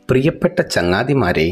പ്രിയപ്പെട്ട ചങ്ങാതിമാരെ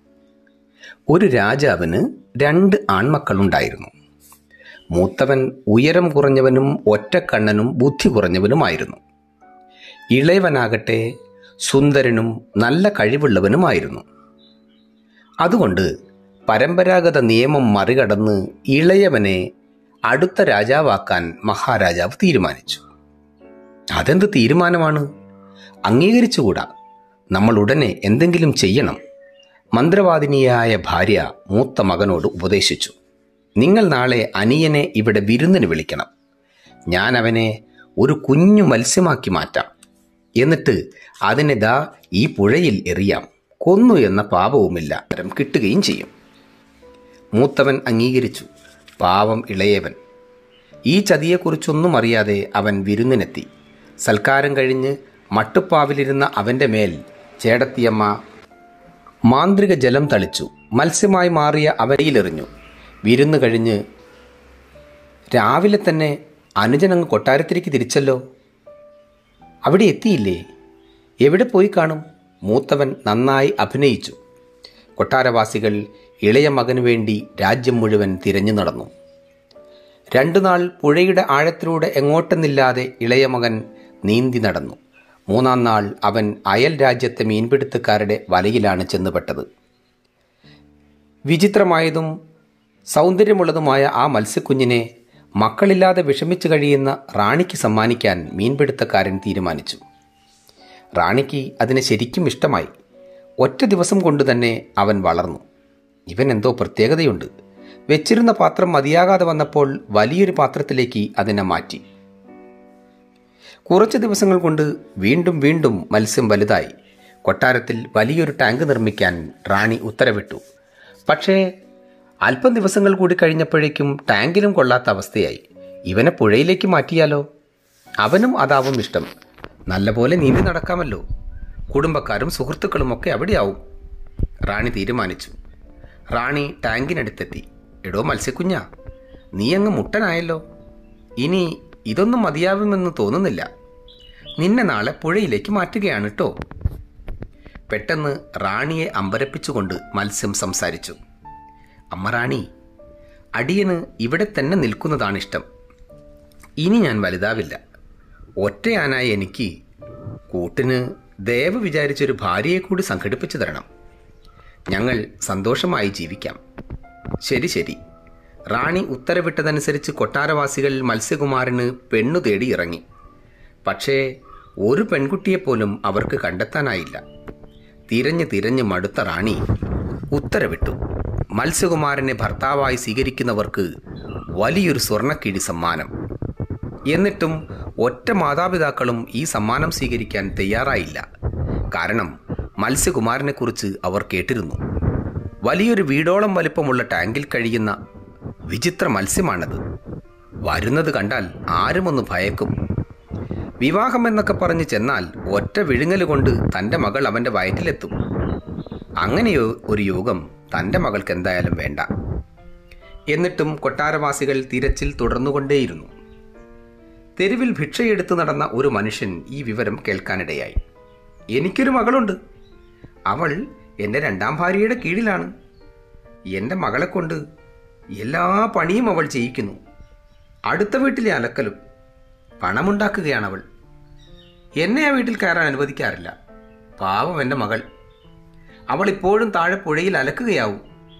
ഒരു രാജാവിന് രണ്ട് ആൺമക്കളുണ്ടായിരുന്നു മൂത്തവൻ ഉയരം കുറഞ്ഞവനും ഒറ്റക്കണ്ണനും ബുദ്ധി കുറഞ്ഞവനുമായിരുന്നു ഇളയവനാകട്ടെ സുന്ദരനും നല്ല കഴിവുള്ളവനുമായിരുന്നു അതുകൊണ്ട് പരമ്പരാഗത നിയമം മറികടന്ന് ഇളയവനെ അടുത്ത രാജാവാക്കാൻ മഹാരാജാവ് തീരുമാനിച്ചു അതെന്ത് തീരുമാനമാണ് അംഗീകരിച്ചുകൂടാ നമ്മൾ ഉടനെ എന്തെങ്കിലും ചെയ്യണം മന്ത്രവാദിനിയായ ഭാര്യ മൂത്ത മകനോട് ഉപദേശിച്ചു നിങ്ങൾ നാളെ അനിയനെ ഇവിടെ വിരുന്നിന് വിളിക്കണം ഞാൻ അവനെ ഒരു കുഞ്ഞു മത്സ്യമാക്കി മാറ്റാം എന്നിട്ട് അതിനെ ദാ ഈ പുഴയിൽ എറിയാം കൊന്നു എന്ന പാപവുമില്ല തരം കിട്ടുകയും ചെയ്യും മൂത്തവൻ അംഗീകരിച്ചു പാവം ഇളയവൻ ഈ ചതിയെക്കുറിച്ചൊന്നും അറിയാതെ അവൻ വിരുന്നിനെത്തി സൽക്കാരം കഴിഞ്ഞ് മട്ടുപ്പാവിലിരുന്ന അവൻ്റെ മേൽ ചേടത്തിയമ്മ മാന്ത്രിക ജലം തളിച്ചു മത്സ്യമായി മാറിയ അവരയിലെറിഞ്ഞു വിരുന്ന് കഴിഞ്ഞ് രാവിലെ തന്നെ അനുജനങ്ങ് കൊട്ടാരത്തിലേക്ക് തിരിച്ചല്ലോ അവിടെ എത്തിയില്ലേ എവിടെ പോയി കാണും മൂത്തവൻ നന്നായി അഭിനയിച്ചു കൊട്ടാരവാസികൾ ഇളയ മകനു വേണ്ടി രാജ്യം മുഴുവൻ തിരഞ്ഞു നടന്നു രണ്ടു നാൾ പുഴയുടെ ആഴത്തിലൂടെ എങ്ങോട്ടെന്നില്ലാതെ ഇളയ മകൻ നീന്തി നടന്നു മൂന്നാം നാൾ അവൻ അയൽ രാജ്യത്തെ മീൻപിടുത്തക്കാരുടെ വലയിലാണ് ചെന്നുപെട്ടത് വിചിത്രമായതും സൗന്ദര്യമുള്ളതുമായ ആ മത്സ്യക്കുഞ്ഞിനെ മക്കളില്ലാതെ വിഷമിച്ചു കഴിയുന്ന റാണിക്ക് സമ്മാനിക്കാൻ മീൻപിടുത്തക്കാരൻ തീരുമാനിച്ചു റാണിക്ക് അതിനെ ശരിക്കും ഇഷ്ടമായി ഒറ്റ ദിവസം കൊണ്ട് തന്നെ അവൻ വളർന്നു ഇവൻ എന്തോ പ്രത്യേകതയുണ്ട് വെച്ചിരുന്ന പാത്രം മതിയാകാതെ വന്നപ്പോൾ വലിയൊരു പാത്രത്തിലേക്ക് അതിനെ മാറ്റി കുറച്ച് ദിവസങ്ങൾ കൊണ്ട് വീണ്ടും വീണ്ടും മത്സ്യം വലുതായി കൊട്ടാരത്തിൽ വലിയൊരു ടാങ്ക് നിർമ്മിക്കാൻ റാണി ഉത്തരവിട്ടു പക്ഷേ അല്പം ദിവസങ്ങൾ കൂടി കഴിഞ്ഞപ്പോഴേക്കും ടാങ്കിലും കൊള്ളാത്ത അവസ്ഥയായി ഇവനെ പുഴയിലേക്ക് മാറ്റിയാലോ അവനും അതാവും ഇഷ്ടം നല്ലപോലെ നീന്തി നടക്കാമല്ലോ കുടുംബക്കാരും സുഹൃത്തുക്കളുമൊക്കെ അവിടെയാവും റാണി തീരുമാനിച്ചു റാണി ടാങ്കിനടുത്തെത്തി എടോ മത്സ്യക്കുഞ്ഞ നീ അങ്ങ് മുട്ടനായല്ലോ ഇനി ഇതൊന്നും മതിയാവുമെന്ന് തോന്നുന്നില്ല നിന്നെ നാളെ പുഴയിലേക്ക് മാറ്റുകയാണ് കേട്ടോ പെട്ടെന്ന് റാണിയെ അമ്പരപ്പിച്ചുകൊണ്ട് മത്സ്യം സംസാരിച്ചു അമ്മ റാണി അടിയന് ഇവിടെ തന്നെ നിൽക്കുന്നതാണ് ഇഷ്ടം ഇനി ഞാൻ വലുതാവില്ല ഒറ്റയാനായ എനിക്ക് കൂട്ടിന് ദേവ വിചാരിച്ചൊരു ഭാര്യയെ കൂടി സംഘടിപ്പിച്ചു തരണം ഞങ്ങൾ സന്തോഷമായി ജീവിക്കാം ശരി ശരി റാണി ഉത്തരവിട്ടതനുസരിച്ച് കൊട്ടാരവാസികൾ മത്സ്യകുമാരന് പെണ്ണു തേടി ഇറങ്ങി പക്ഷേ ഒരു പെൺകുട്ടിയെപ്പോലും അവർക്ക് കണ്ടെത്താനായില്ല തിരഞ്ഞ് തിരഞ്ഞ് മടുത്ത റാണി ഉത്തരവിട്ടു മത്സ്യകുമാരനെ ഭർത്താവായി സ്വീകരിക്കുന്നവർക്ക് വലിയൊരു സ്വർണ്ണക്കിഴി സമ്മാനം എന്നിട്ടും ഒറ്റ മാതാപിതാക്കളും ഈ സമ്മാനം സ്വീകരിക്കാൻ തയ്യാറായില്ല കാരണം മത്സ്യകുമാരനെക്കുറിച്ച് അവർ കേട്ടിരുന്നു വലിയൊരു വീടോളം വലിപ്പമുള്ള ടാങ്കിൽ കഴിയുന്ന വിചിത്ര മത്സ്യമാണത് വരുന്നത് കണ്ടാൽ ആരുമൊന്ന് ഭയക്കും വിവാഹം എന്നൊക്കെ പറഞ്ഞ് ചെന്നാൽ ഒറ്റ വിഴുങ്ങൽ കൊണ്ട് തൻ്റെ മകൾ അവൻ്റെ വയറ്റിലെത്തും അങ്ങനെയോ ഒരു യോഗം തൻ്റെ മകൾക്ക് എന്തായാലും വേണ്ട എന്നിട്ടും കൊട്ടാരവാസികൾ തിരച്ചിൽ തുടർന്നുകൊണ്ടേയിരുന്നു തെരുവിൽ ഭിക്ഷയെടുത്ത് നടന്ന ഒരു മനുഷ്യൻ ഈ വിവരം കേൾക്കാനിടയായി എനിക്കൊരു മകളുണ്ട് അവൾ എൻ്റെ രണ്ടാം ഭാര്യയുടെ കീഴിലാണ് എൻ്റെ മകളെ കൊണ്ട് എല്ലാ പണിയും അവൾ ചെയ്യിക്കുന്നു അടുത്ത വീട്ടിലെ അലക്കലും പണമുണ്ടാക്കുകയാണ് അവൾ എന്നെ ആ വീട്ടിൽ കയറാൻ അനുവദിക്കാറില്ല പാവം എൻ്റെ മകൾ അവൾ ഇപ്പോഴും താഴെ പുഴയിൽ അലക്കുകയാവും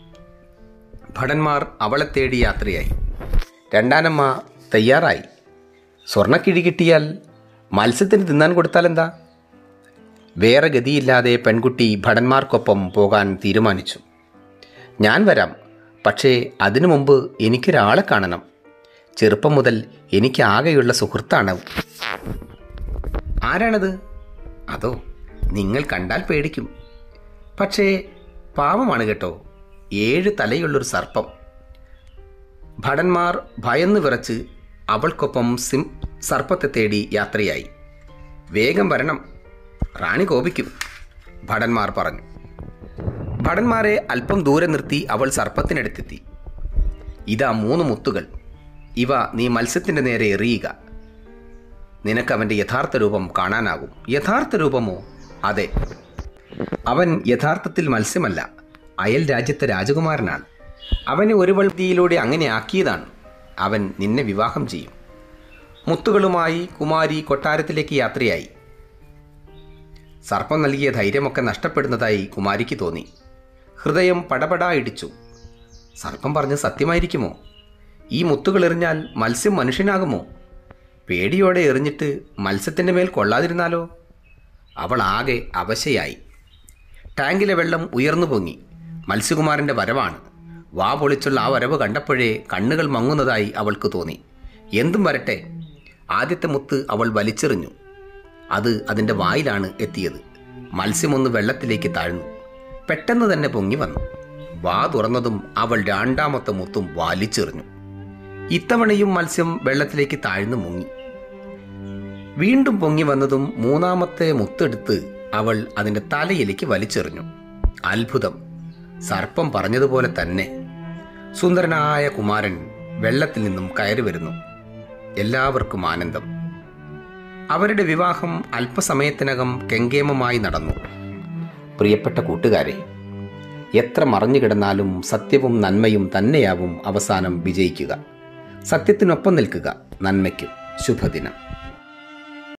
ഭടന്മാർ അവളെ തേടി യാത്രയായി രണ്ടാനമ്മ തയ്യാറായി സ്വർണ്ണക്കിഴി കിട്ടിയാൽ മത്സ്യത്തിന് തിന്നാൻ കൊടുത്താൽ എന്താ വേറെ ഗതിയില്ലാതെ പെൺകുട്ടി ഭടന്മാർക്കൊപ്പം പോകാൻ തീരുമാനിച്ചു ഞാൻ വരാം പക്ഷേ അതിനു മുമ്പ് എനിക്കൊരാളെ കാണണം ചെറുപ്പം മുതൽ എനിക്ക് ആകെയുള്ള സുഹൃത്താണ് ആരാണത് അതോ നിങ്ങൾ കണ്ടാൽ പേടിക്കും പക്ഷേ പാവമാണ് കേട്ടോ ഏഴ് തലയുള്ളൊരു സർപ്പം ഭടന്മാർ ഭയന്ന് വിറച്ച് അവൾക്കൊപ്പം സിം സർപ്പത്തെ തേടി യാത്രയായി വേഗം വരണം റാണി കോപിക്കും ഭടന്മാർ പറഞ്ഞു ഭടന്മാരെ അല്പം ദൂരെ നിർത്തി അവൾ സർപ്പത്തിനടുത്തെത്തി ഇതാ മൂന്ന് മുത്തുകൾ ഇവ നീ മത്സ്യത്തിൻ്റെ നേരെ എറിയുക നിനക്ക് അവൻ്റെ യഥാർത്ഥ രൂപം കാണാനാകും യഥാർത്ഥ രൂപമോ അതെ അവൻ യഥാർത്ഥത്തിൽ മത്സ്യമല്ല അയൽ രാജ്യത്തെ രാജകുമാരനാണ് അവനെ ഒരു വഴിയിലൂടെ അങ്ങനെ ആക്കിയതാണ് അവൻ നിന്നെ വിവാഹം ചെയ്യും മുത്തുകളുമായി കുമാരി കൊട്ടാരത്തിലേക്ക് യാത്രയായി സർപ്പം നൽകിയ ധൈര്യമൊക്കെ നഷ്ടപ്പെടുന്നതായി കുമാരിക്ക് തോന്നി ഹൃദയം പടപടാ ഇടിച്ചു സർപ്പം പറഞ്ഞ് സത്യമായിരിക്കുമോ ഈ മുത്തുകൾ എറിഞ്ഞാൽ മത്സ്യം മനുഷ്യനാകുമോ പേടിയോടെ എറിഞ്ഞിട്ട് മത്സ്യത്തിൻ്റെ മേൽ കൊള്ളാതിരുന്നാലോ അവൾ ആകെ അവശയായി ടാങ്കിലെ വെള്ളം ഉയർന്നു പൊങ്ങി മത്സ്യകുമാരൻ്റെ വരവാണ് വാ പൊളിച്ചുള്ള ആ വരവ് കണ്ടപ്പോഴേ കണ്ണുകൾ മങ്ങുന്നതായി അവൾക്ക് തോന്നി എന്തും വരട്ടെ ആദ്യത്തെ മുത്ത് അവൾ വലിച്ചെറിഞ്ഞു അത് അതിൻ്റെ വായിലാണ് എത്തിയത് മത്സ്യമൊന്ന് വെള്ളത്തിലേക്ക് താഴ്ന്നു പെട്ടെന്ന് തന്നെ പൊങ്ങി വന്നു വാ തുറന്നതും അവൾ രണ്ടാമത്തെ മുത്തും വലിച്ചെറിഞ്ഞു ഇത്തവണയും മത്സ്യം വെള്ളത്തിലേക്ക് താഴ്ന്നു മുങ്ങി വീണ്ടും പൊങ്ങി വന്നതും മൂന്നാമത്തെ മുത്തെടുത്ത് അവൾ അതിൻ്റെ തലയിലേക്ക് വലിച്ചെറിഞ്ഞു അത്ഭുതം സർപ്പം പറഞ്ഞതുപോലെ തന്നെ സുന്ദരനായ കുമാരൻ വെള്ളത്തിൽ നിന്നും കയറി വരുന്നു എല്ലാവർക്കും ആനന്ദം അവരുടെ വിവാഹം അല്പസമയത്തിനകം കെങ്കേമമായി നടന്നു പ്രിയപ്പെട്ട കൂട്ടുകാരെ എത്ര മറഞ്ഞു കിടന്നാലും സത്യവും നന്മയും തന്നെയാവും അവസാനം വിജയിക്കുക സത്യത്തിനൊപ്പം നിൽക്കുക നന്മയ്ക്കും ശുഭദിനം